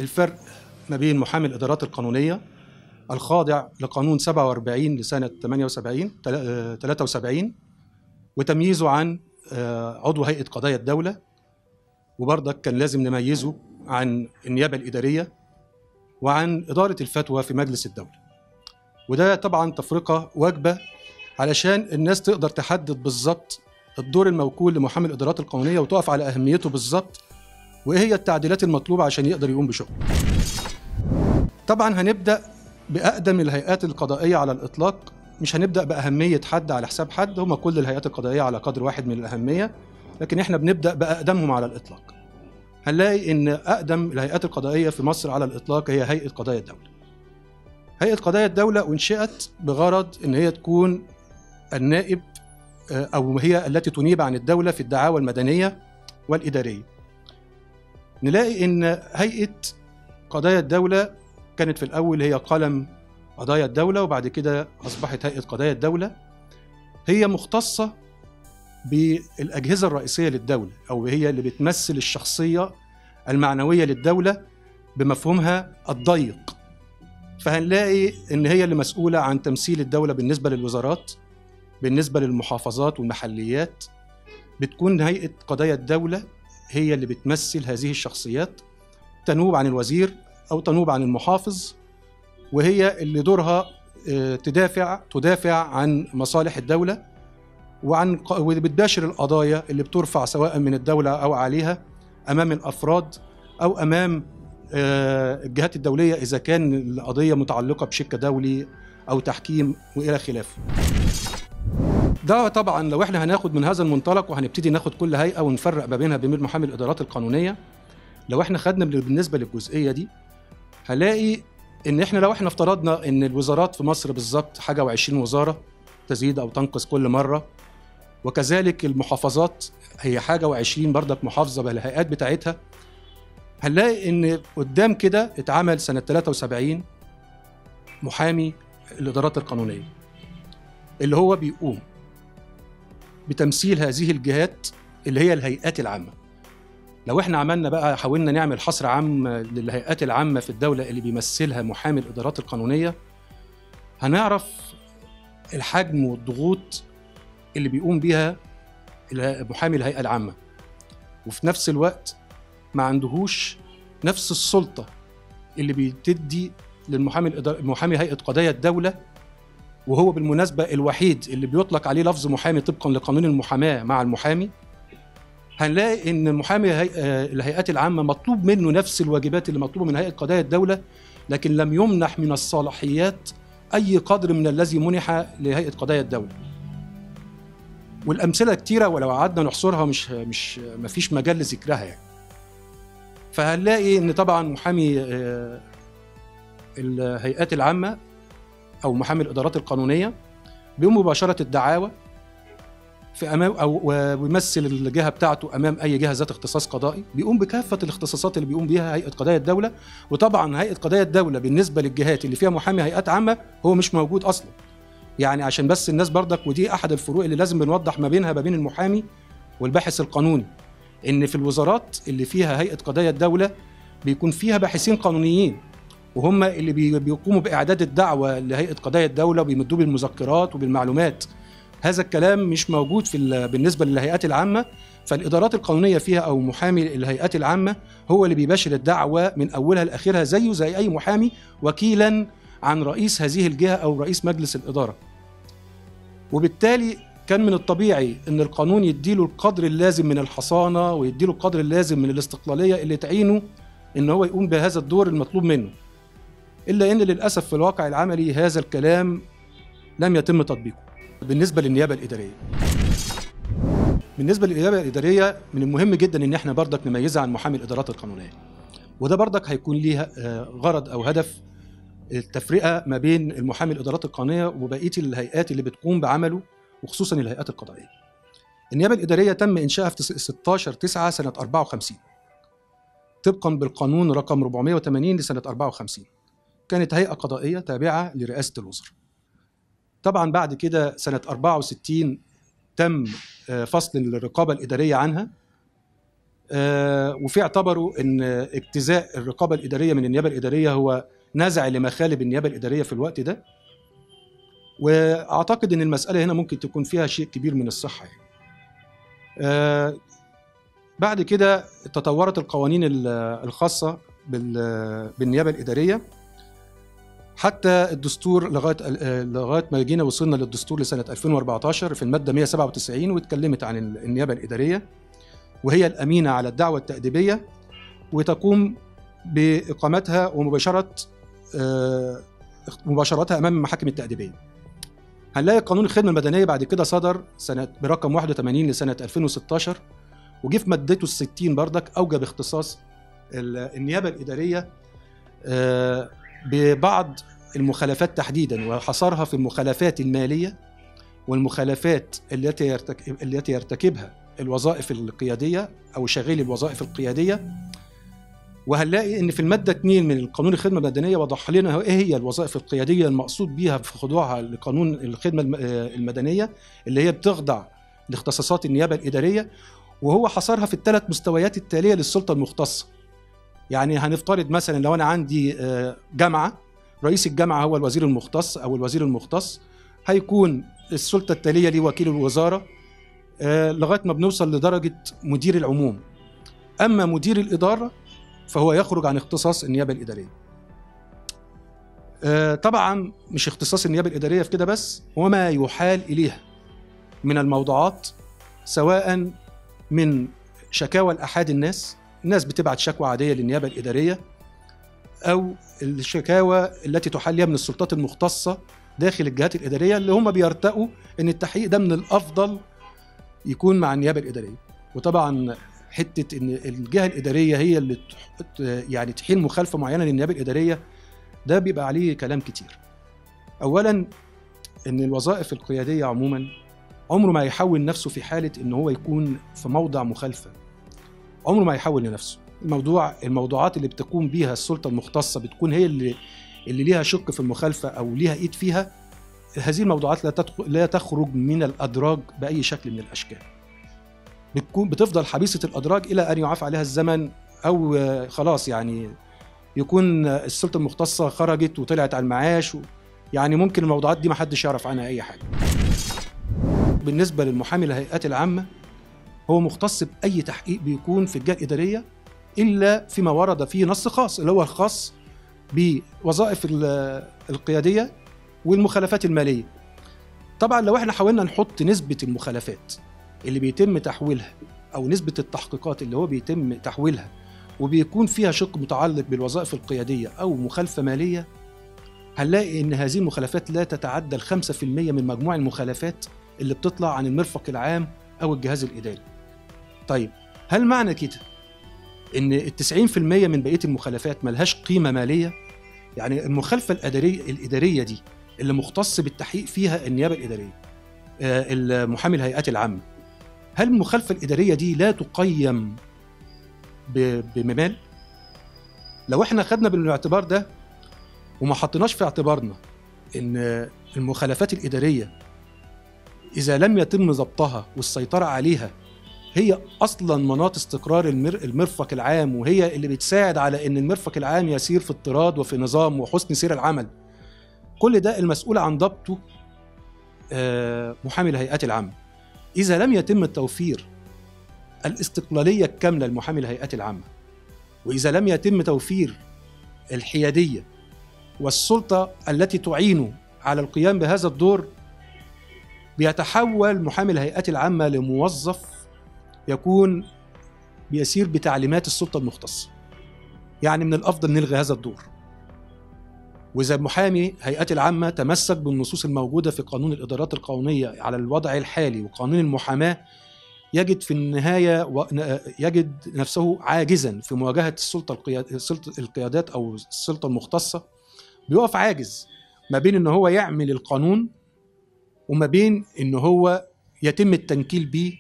الفرق ما بين محامي الإدارات القانونية الخاضع لقانون 47 لسنة 78 تل- آه، 73 وتمييزه عن آه، عضو هيئة قضايا الدولة وبرضك كان لازم نميزه عن النيابة الإدارية وعن إدارة الفتوى في مجلس الدولة وده طبعا تفرقة واجبة علشان الناس تقدر تحدد بالظبط الدور الموكول لمحامي الإدارات القانونية وتقف على أهميته بالظبط وإيه هي التعديلات المطلوبة عشان يقدر يقوم بشغله طبعا هنبدأ بأقدم الهيئات القضائية على الإطلاق مش هنبدأ بأهمية حد على حساب حد هم كل الهيئات القضائية على قدر واحد من الأهمية لكن احنا بنبدأ بأقدمهم على الإطلاق هنلاقي إن أقدم الهيئات القضائية في مصر على الإطلاق هي هيئة قضايا الدولة هيئة قضايا الدولة أنشئت بغرض إن هي تكون النائب آه، أو هي التي تنيب عن الدولة في الدعاوى المدنية والإدارية نلاقي إن هيئة قضايا الدولة كانت في الأول هي قلم قضايا الدولة وبعد كده أصبحت هيئة قضايا الدولة هي مختصة بالأجهزة الرئيسية للدولة أو هي اللي بتمثل الشخصية المعنوية للدولة بمفهومها الضيق فهنلاقي إن هي اللي مسؤولة عن تمثيل الدولة بالنسبة للوزارات بالنسبة للمحافظات والمحليات بتكون هيئة قضايا الدولة هي اللي بتمثل هذه الشخصيات تنوب عن الوزير أو تنوب عن المحافظ وهي اللي دورها آه، تدافع تدافع عن مصالح الدولة وعن ق- وبتباشر القضايا اللي بترفع سواء من الدولة أو عليها أمام الأفراد أو أمام آه، الجهات الدولية إذا كان القضية متعلقة بشق دولي أو تحكيم وإلى خلافه ده طبعا لو احنا هناخد من هذا المنطلق وهنبتدي ناخد كل هيئه ونفرق ما بينها بين محامي الادارات القانونيه لو احنا خدنا بال- بالنسبه للجزئيه دي هلاقي ان احنا لو احنا افترضنا ان الوزارات في مصر بالظبط حاجه و20 وزاره تزيد او تنقص كل مره وكذلك المحافظات هي حاجه و20 بردك محافظه بالهيئات بتاعتها هنلاقي ان قدام كده اتعمل سنه 73 محامي الادارات القانونيه اللي هو بيقوم بتمثيل هذه الجهات اللي هي الهيئات العامة لو احنا عملنا بقى حاولنا نعمل حصر عام للهيئات العامة في الدولة اللي بيمثلها محامي الإدارات القانونية هنعرف الحجم والضغوط اللي بيقوم بيها اله- محامي الهيئة العامة وفي نفس الوقت ما عندهوش نفس السلطة اللي بتدي للمحامي الإدار- محامي هيئة قضايا الدولة وهو بالمناسبة الوحيد اللي بيطلق عليه لفظ محامي طبقا لقانون المحاماة مع المحامي هنلاقي ان محامي هي... آه، الهيئات العامة مطلوب منه نفس الواجبات اللي مطلوبة من هيئة قضايا الدولة لكن لم يمنح من الصلاحيات أي قدر من الذي منح لهيئة قضايا الدولة والأمثلة كتيرة ولو قعدنا نحصرها مش مش مفيش مجال لذكرها يعني فهنلاقي ان طبعا محامي آه، الهيئات العامة او محامي الادارات القانونيه بيقوم بمباشره الدعاوى في امام او ويمثل الجهه بتاعته امام اي جهه ذات اختصاص قضائي بيقوم بكافه الاختصاصات اللي بيقوم بيها هيئه قضايا الدوله وطبعا هيئه قضايا الدوله بالنسبه للجهات اللي فيها محامي هيئات عامه هو مش موجود اصلا يعني عشان بس الناس بردك ودي احد الفروق اللي لازم بنوضح ما بينها ما بين المحامي والباحث القانوني ان في الوزارات اللي فيها هيئه قضايا الدوله بيكون فيها باحثين قانونيين وهم اللي بي- بيقوموا باعداد الدعوه لهيئه قضايا الدوله وبيمدوا بالمذكرات وبالمعلومات هذا الكلام مش موجود في ال- بالنسبه للهيئات العامه فالادارات القانونيه فيها او محامي الهيئات العامه هو اللي بيباشر الدعوه من اولها لاخرها زيه زي اي محامي وكيلا عن رئيس هذه الجهه او رئيس مجلس الاداره وبالتالي كان من الطبيعي ان القانون يديله القدر اللازم من الحصانه ويديله القدر اللازم من الاستقلاليه اللي تعينه ان هو يقوم بهذا الدور المطلوب منه الا ان للاسف في الواقع العملي هذا الكلام لم يتم تطبيقه بالنسبه للنيابه الاداريه بالنسبه للنيابه الاداريه من المهم جدا ان احنا بردك نميزها عن محامي الادارات القانونيه وده بردك هيكون ليه آه، غرض او هدف التفرقه ما بين المحامي الادارات القانونيه وبقيه الهيئات اللي بتقوم بعمله وخصوصا الهيئات القضائيه النيابه الاداريه تم انشائها في 16 9 سنه 54 طبقا بالقانون رقم 480 لسنه 54 كانت هيئة قضائية تابعة لرئاسة الوزراء. طبعا بعد كده سنة 64 تم آه، فصل الرقابة الإدارية عنها آه، وفي اعتبروا ان اجتزاء الرقابه الاداريه من النيابه الاداريه هو نزع لمخالب النيابه الاداريه في الوقت ده واعتقد ان المساله هنا ممكن تكون فيها شيء كبير من الصحه يعني. آه، بعد كده تطورت القوانين ال- الخاصه بال- بالنيابه الاداريه حتى الدستور لغايه آه، لغايه ما جينا وصلنا للدستور لسنه 2014 في الماده 197 واتكلمت عن ال- النيابه الاداريه وهي الامينه على الدعوه التاديبيه وتقوم باقامتها ومباشره آه، مباشرتها امام المحاكم التاديبيه. هنلاقي قانون الخدمه المدنيه بعد كده صدر سنه برقم 81 لسنه 2016 وجه في مادته ال 60 بردك اوجب اختصاص ال- النيابه الاداريه آه، ببعض المخالفات تحديدا وحصرها في المخالفات الماليه والمخالفات التي يرتكب التي يرتكبها الوظائف القياديه او شغيل الوظائف القياديه وهنلاقي ان في الماده 2 من القانون الخدمه المدنيه وضح لنا ايه هي الوظائف القياديه المقصود بيها في خضوعها لقانون الخدمه الم- آه، المدنيه اللي هي بتخضع لاختصاصات النيابه الاداريه وهو حصرها في الثلاث مستويات التاليه للسلطه المختصه. يعني هنفترض مثلا لو انا عندي آه، جامعه رئيس الجامعه هو الوزير المختص او الوزير المختص هيكون السلطه التاليه ليه وكيل الوزاره آه، لغايه ما بنوصل لدرجه مدير العموم. اما مدير الاداره فهو يخرج عن اختصاص النيابه الاداريه. آه، طبعا مش اختصاص النيابه الاداريه في كده بس وما يحال اليها من الموضوعات سواء من شكاوى الاحاد الناس الناس بتبعت شكوى عاديه للنيابه الاداريه او الشكاوى التي تحال لها من السلطات المختصه داخل الجهات الاداريه اللي هم بيرتقوا ان التحقيق ده من الافضل يكون مع النيابه الاداريه وطبعا حته ان الجهه الاداريه هي اللي تح- يعني تحيل مخالفه معينه للنيابه الاداريه ده بيبقى عليه كلام كتير اولا ان الوظائف القياديه عموما عمره ما يحول نفسه في حاله ان هو يكون في موضع مخالفه عمره ما يحول لنفسه الموضوع الموضوعات اللي بتقوم بيها السلطه المختصه بتكون هي اللي اللي ليها شق في المخالفه او ليها ايد فيها هذه الموضوعات لا تدخل لا تخرج من الادراج باي شكل من الاشكال بتكون بتفضل حبيسه الادراج الى ان يعاف عليها الزمن او آه، خلاص يعني يكون آه، السلطه المختصه خرجت وطلعت على المعاش و... يعني ممكن الموضوعات دي ما حدش يعرف عنها اي حاجه بالنسبه للمحامي الهيئات العامه هو مختص باي تحقيق بيكون في الجهه الاداريه الا فيما ورد فيه نص خاص اللي هو الخاص بوظائف ال- القياديه والمخالفات الماليه طبعا لو احنا حاولنا نحط نسبه المخالفات اللي بيتم تحويلها او نسبه التحقيقات اللي هو بيتم تحويلها وبيكون فيها شق متعلق بالوظائف القياديه او مخالفه ماليه هنلاقي ان هذه المخالفات لا تتعدى ال 5% من مجموع المخالفات اللي بتطلع عن المرفق العام او الجهاز الاداري. طيب هل معنى كده ان ال 90% من بقيه المخالفات ملهاش قيمه ماليه؟ يعني المخالفه الاداريه الاداريه دي اللي مختص بالتحقيق فيها النيابه الاداريه آه، المحامي الهيئات العامه هل المخالفه الاداريه دي لا تقيم ب- بمال؟ لو احنا خدنا بالاعتبار ده وما حطيناش في اعتبارنا ان المخالفات الاداريه اذا لم يتم ضبطها والسيطره عليها هي اصلا مناط استقرار المر... المرفق العام وهي اللي بتساعد على ان المرفق العام يسير في اضطراد وفي نظام وحسن سير العمل كل ده المسؤول عن ضبطه آه، محامي الهيئات العامه اذا لم يتم توفير الاستقلاليه الكامله لمحامي الهيئات العامه واذا لم يتم توفير الحياديه والسلطه التي تعينه على القيام بهذا الدور بيتحول محامي الهيئات العامه لموظف يكون بيسير بتعليمات السلطه المختصه. يعني من الافضل نلغي هذا الدور. واذا محامي هيئات العامه تمسك بالنصوص الموجوده في قانون الادارات القانونيه على الوضع الحالي وقانون المحاماه يجد في النهايه و... يجد نفسه عاجزا في مواجهه السلطه القياد... السلطه القيادات او السلطه المختصه بيقف عاجز ما بين ان هو يعمل القانون وما بين ان هو يتم التنكيل بيه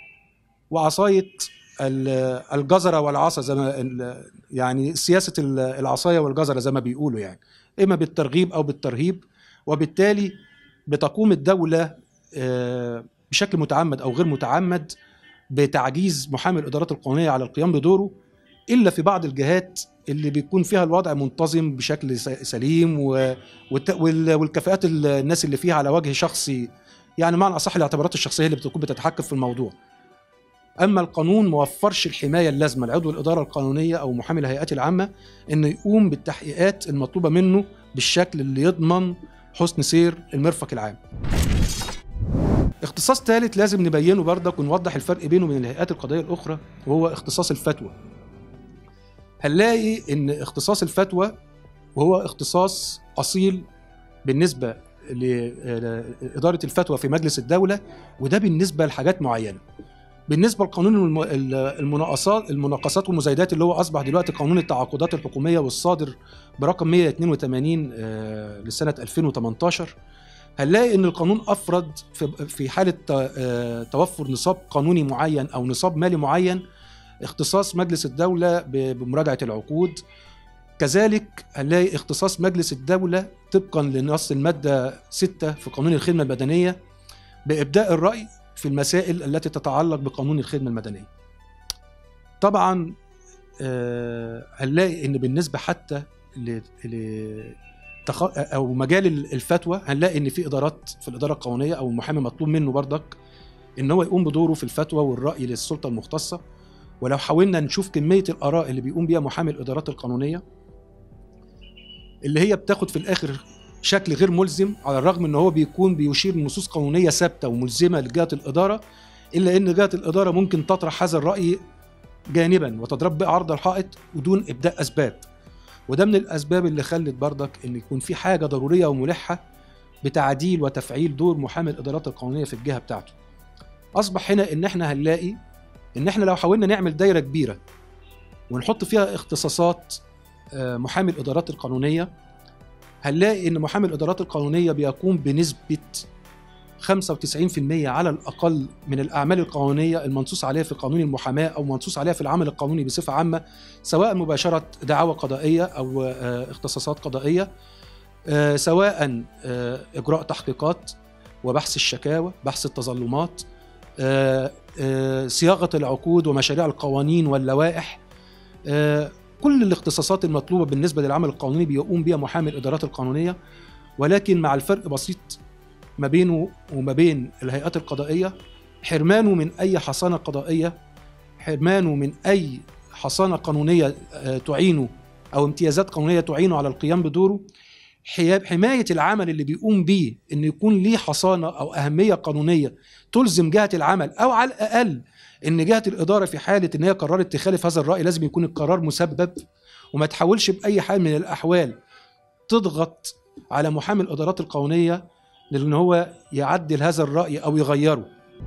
وعصايه ال- الجزره والعصا زي ما ال- يعني سياسه ال- العصايه والجزره زي ما بيقولوا يعني اما بالترغيب او بالترهيب وبالتالي بتقوم الدوله آه، بشكل متعمد او غير متعمد بتعجيز محامي الادارات القانونيه على القيام بدوره الا في بعض الجهات اللي بيكون فيها الوضع منتظم بشكل س- سليم و- والت- وال- والكفاءات ال- الناس اللي فيها على وجه شخصي يعني معنى اصح الاعتبارات الشخصيه اللي بتكون بتتحكم في الموضوع اما القانون ما وفرش الحمايه اللازمه لعضو الاداره القانونيه او محامي الهيئات العامه انه يقوم بالتحقيقات المطلوبه منه بالشكل اللي يضمن حسن سير المرفق العام اختصاص ثالث لازم نبينه بردك ونوضح الفرق بينه وبين الهيئات القضائيه الاخرى وهو اختصاص الفتوى هنلاقي ان اختصاص الفتوى وهو اختصاص اصيل بالنسبه لاداره الفتوى في مجلس الدوله وده بالنسبه لحاجات معينه بالنسبه لقانون الم- ال- المناقصات المناقصات والمزايدات اللي هو اصبح دلوقتي قانون التعاقدات الحكوميه والصادر برقم 182 آه، لسنه 2018 هنلاقي ان القانون افرض في في حاله ت- آه، توفر نصاب قانوني معين او نصاب مالي معين اختصاص مجلس الدوله ب- بمراجعه العقود كذلك هنلاقي اختصاص مجلس الدوله طبقا لنص الماده 6 في قانون الخدمه المدنيه بابداء الراي في المسائل التي تتعلق بقانون الخدمه المدنيه. طبعا آه، هنلاقي ان بالنسبه حتى ل ل- تخ... او مجال الفتوى هنلاقي ان في ادارات في الاداره القانونيه او المحامي مطلوب منه بردك ان هو يقوم بدوره في الفتوى والراي للسلطه المختصه ولو حاولنا نشوف كميه الاراء اللي بيقوم بيها محامي الادارات القانونيه اللي هي بتاخد في الاخر شكل غير ملزم على الرغم ان هو بيكون بيشير لنصوص قانونيه ثابته وملزمه لجهه الاداره الا ان جهه الاداره ممكن تطرح هذا الراي جانبا وتضرب بيه عرض الحائط بدون ابداء اسباب وده من الاسباب اللي خلت بردك ان يكون في حاجه ضروريه وملحه بتعديل وتفعيل دور محامي الادارات القانونيه في الجهه بتاعته اصبح هنا ان احنا هنلاقي ان احنا لو حاولنا نعمل دايره كبيره ونحط فيها اختصاصات آه، محامي الادارات القانونيه هنلاقي ان محامي الادارات القانونيه بيقوم بنسبه 95% على الاقل من الاعمال القانونيه المنصوص عليها في قانون المحاماه او منصوص عليها في العمل القانوني بصفه عامه سواء مباشره دعاوى قضائيه او آه، اختصاصات قضائيه آه، سواء آه، اجراء تحقيقات وبحث الشكاوى بحث التظلمات آه، آه، صياغه العقود ومشاريع القوانين واللوائح آه، كل الاختصاصات المطلوبه بالنسبه للعمل القانوني بيقوم بها محامي الادارات القانونيه ولكن مع الفرق بسيط ما بينه وما بين الهيئات القضائيه حرمانه من اي حصانه قضائيه حرمانه من اي حصانه قانونيه آه، تعينه او امتيازات قانونيه تعينه على القيام بدوره حيا- حمايه العمل اللي بيقوم بيه ان يكون ليه حصانه او اهميه قانونيه تلزم جهه العمل او على الاقل ان جهه الاداره في حاله ان هي قررت تخالف هذا الراي لازم يكون القرار مسبب وما تحاولش باي حال من الاحوال تضغط على محامي الادارات القانونيه لان هو يعدل هذا الراي او يغيره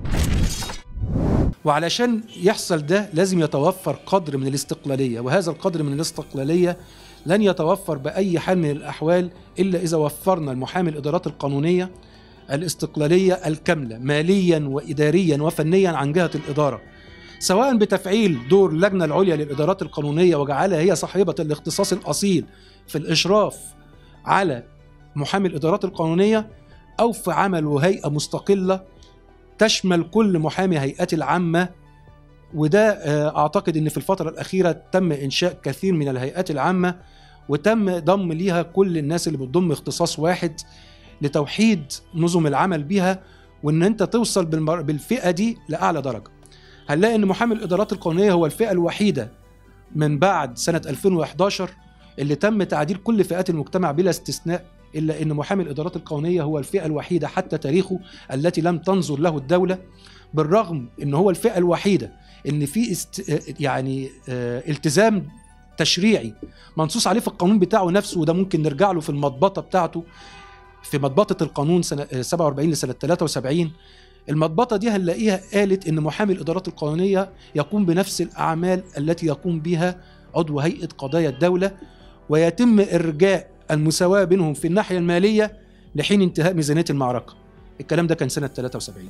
وعلشان يحصل ده لازم يتوفر قدر من الاستقلاليه وهذا القدر من الاستقلاليه لن يتوفر باي حال من الاحوال الا اذا وفرنا المحامي الادارات القانونيه الاستقلاليه الكامله ماليا واداريا وفنيا عن جهه الاداره سواء بتفعيل دور اللجنه العليا للادارات القانونيه وجعلها هي صاحبه الاختصاص الاصيل في الاشراف على محامي الادارات القانونيه او في عمل هيئه مستقله تشمل كل محامي هيئات العامه وده آه، اعتقد ان في الفتره الاخيره تم انشاء كثير من الهيئات العامه وتم ضم ليها كل الناس اللي بتضم اختصاص واحد لتوحيد نظم العمل بيها وان انت توصل بالمر... بالفئه دي لاعلى درجه هنلاقي ان محامي الادارات القانونيه هو الفئه الوحيده من بعد سنه 2011 اللي تم تعديل كل فئات المجتمع بلا استثناء الا ان محامي الادارات القانونيه هو الفئه الوحيده حتى تاريخه التي لم تنظر له الدوله بالرغم ان هو الفئه الوحيده ان في است... يعني آه، التزام تشريعي منصوص عليه في القانون بتاعه نفسه وده ممكن نرجع له في المضبطه بتاعته في مضبطه القانون سنه آه، 47 لسنه 73 المضبطه دي هنلاقيها قالت ان محامي الادارات القانونيه يقوم بنفس الاعمال التي يقوم بها عضو هيئه قضايا الدوله ويتم ارجاء المساواه بينهم في الناحيه الماليه لحين انتهاء ميزانيه المعركه الكلام ده كان سنه 73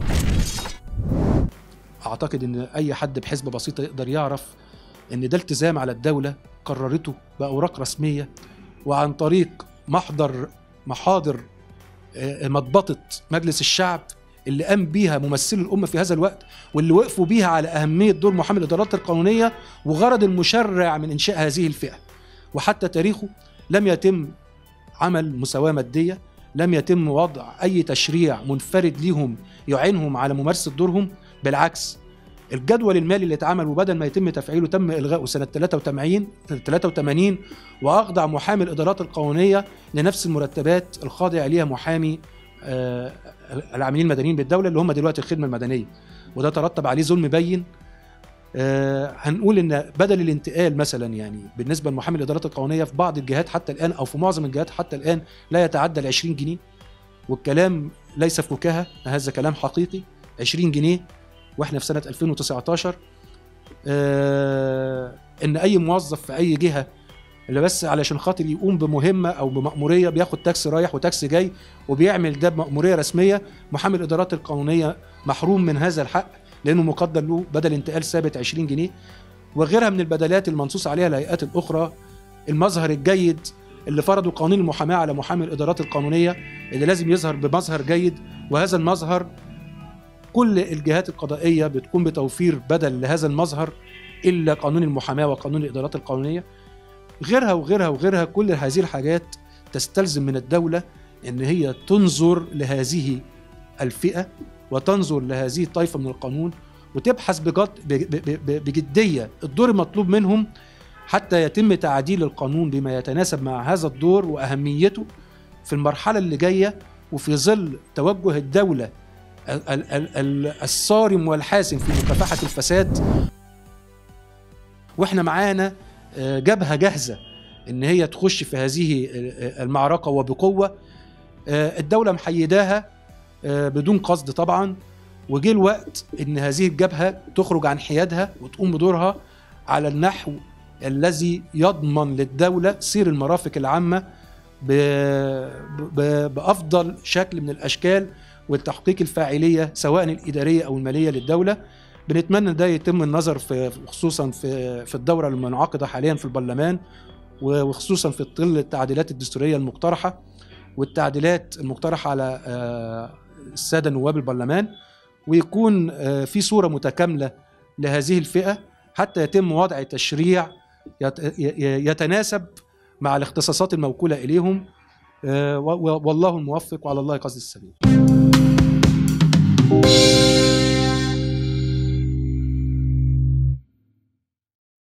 اعتقد ان اي حد بحسبه بسيطه يقدر يعرف ان ده التزام على الدوله قررته باوراق رسميه وعن طريق محضر محاضر آه، مضبطه مجلس الشعب اللي قام بيها ممثلي الامه في هذا الوقت واللي وقفوا بيها على اهميه دور محامي الادارات القانونيه وغرض المشرع من انشاء هذه الفئه وحتى تاريخه لم يتم عمل مساواه ماديه لم يتم وضع اي تشريع منفرد ليهم يعينهم على ممارسه دورهم بالعكس الجدول المالي اللي اتعمل وبدل ما يتم تفعيله تم الغائه سنه 83 83 واخضع محامي الادارات القانونيه لنفس المرتبات الخاضع ليها محامي آه، العاملين المدنيين بالدوله اللي هم دلوقتي الخدمه المدنيه وده ترتب عليه ظلم بين آه، هنقول ان بدل الانتقال مثلا يعني بالنسبه لمحامي الادارات القانونيه في بعض الجهات حتى الان او في معظم الجهات حتى الان لا يتعدى ال 20 جنيه والكلام ليس فكاهه هذا كلام حقيقي 20 جنيه واحنا في سنه 2019 آه ان اي موظف في اي جهه اللي بس علشان خاطر يقوم بمهمه او بمأموريه بياخد تاكسي رايح وتاكسي جاي وبيعمل ده بمأموريه رسميه محامي الادارات القانونيه محروم من هذا الحق لانه مقدر له بدل انتقال ثابت 20 جنيه وغيرها من البدلات المنصوص عليها الهيئات الاخرى المظهر الجيد اللي فرضوا قانون المحاماه على محامي الادارات القانونيه اللي لازم يظهر بمظهر جيد وهذا المظهر كل الجهات القضائيه بتقوم بتوفير بدل لهذا المظهر الا قانون المحاماه وقانون الادارات القانونيه غيرها وغيرها وغيرها كل هذه الحاجات تستلزم من الدوله ان هي تنظر لهذه الفئه وتنظر لهذه الطائفه من القانون وتبحث بجد بجديه الدور المطلوب منهم حتى يتم تعديل القانون بما يتناسب مع هذا الدور واهميته في المرحله اللي جايه وفي ظل توجه الدوله الصارم والحاسم في مكافحه الفساد واحنا معانا آه، جبهه جاهزه ان هي تخش في هذه المعركه وبقوه آه، الدوله محيداها آه، بدون قصد طبعا وجه الوقت ان هذه الجبهه تخرج عن حيادها وتقوم بدورها على النحو الذي يضمن للدوله سير المرافق العامه بافضل شكل من الاشكال وتحقيق الفاعليه سواء الاداريه او الماليه للدوله بنتمنى ده يتم النظر في خصوصا في في الدوره المنعقده حاليا في البرلمان وخصوصا في ظل التعديلات الدستوريه المقترحه والتعديلات المقترحه على آه، الساده نواب البرلمان ويكون آه، في صوره متكامله لهذه الفئه حتى يتم وضع تشريع يتناسب مع الاختصاصات الموكوله اليهم آه، والله الموفق وعلى الله قصد السبيل